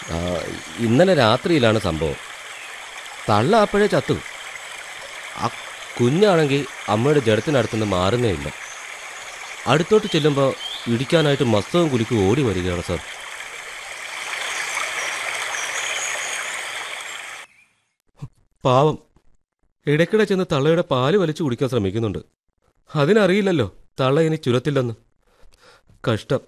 ആ, ഇന്നലെ രാത്രിയിലാണ് സംഭവം തള്ള അപ്പോഴേ ചത്തു ആ കുഞ്ഞാണെങ്കിൽ അമ്മയുടെ ജഡത്തിനടുത്തുനിന്ന് മാറുന്നേ ഇല്ല അടുത്തോട്ട് ചെല്ലുമ്പോൾ ഇടിക്കാനായിട്ട് മസ്തവും കുലിക്കും ഓടി വരികയാണ് സാർ പാവം ഇടയ്ക്കിടെ ചെന്ന് തള്ളയുടെ പാല് വലിച്ചു കുടിക്കാൻ ശ്രമിക്കുന്നുണ്ട് അതിനറിയില്ലല്ലോ തള്ള ഇനി ചുരത്തില്ലെന്ന് കഷ്ടം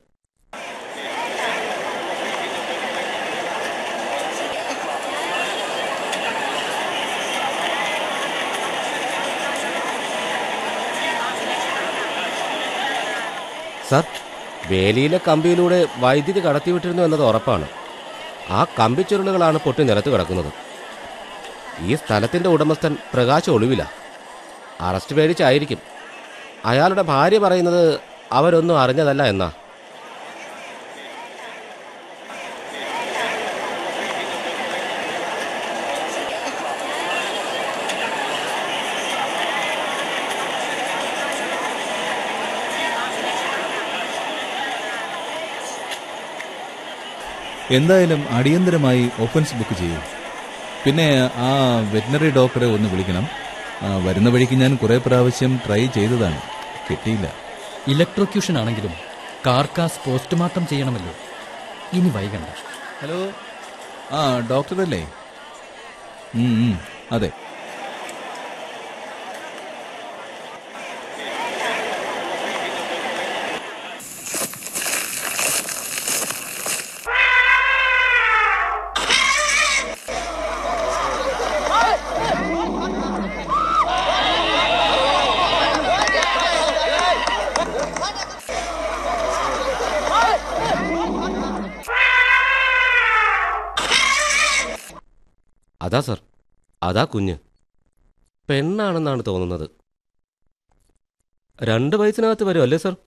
സാർ വേലിയിലെ കമ്പിയിലൂടെ വൈദ്യുതി കടത്തിവിട്ടിരുന്നു എന്നത് ഉറപ്പാണ് ആ കമ്പിച്ചുരുളുകളാണ് പൊട്ടി നിലത്ത് കിടക്കുന്നത് ഈ സ്ഥലത്തിന്റെ ഉടമസ്ഥൻ പ്രകാശ് ഒളിവില അറസ്റ്റ് പേടിച്ചായിരിക്കും അയാളുടെ ഭാര്യ പറയുന്നത് അവരൊന്നും അറിഞ്ഞതല്ല എന്നാ എന്തായാലും അടിയന്തരമായി ഒഫൻസ് ബുക്ക് ചെയ്യൂ പിന്നെ ആ വെറ്റിനറി ഡോക്ടറെ ഒന്ന് വിളിക്കണം ആ, വരുന്ന വഴിക്ക് ഞാൻ കുറെ പ്രാവശ്യം ട്രൈ ചെയ്തതാണ് കിട്ടിയില്ല ഇലക്ട്രോക്യൂഷൻ ആണെങ്കിലും കാർക്കാസ് പോസ്റ്റ്മോർട്ടം ചെയ്യണമല്ലോ ഇനി വൈകണ്ട ഹലോ ആ ഡോക്ടറല്ലേ ഉം, ഉം, അതെ അതാ സാർ അതാ കുഞ്ഞ് പെണ്ണാണെന്നാണ് തോന്നുന്നത് രണ്ട് വയസ്സിനകത്ത് വരും അല്ലേ സാർ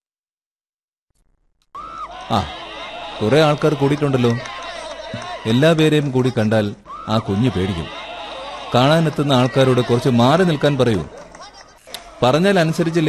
ആ കുറെ ആൾക്കാർ കൂടിയിട്ടുണ്ടല്ലോ എല്ലാ പേരെയും കൂടി കണ്ടാൽ ആ കുഞ്ഞ് പേടിക്കും കാണാനെത്തുന്ന ആൾക്കാരോട് കുറച്ച് മാറി നിൽക്കാൻ പറയൂ പറഞ്ഞാൽ അനുസരിച്ചില്ല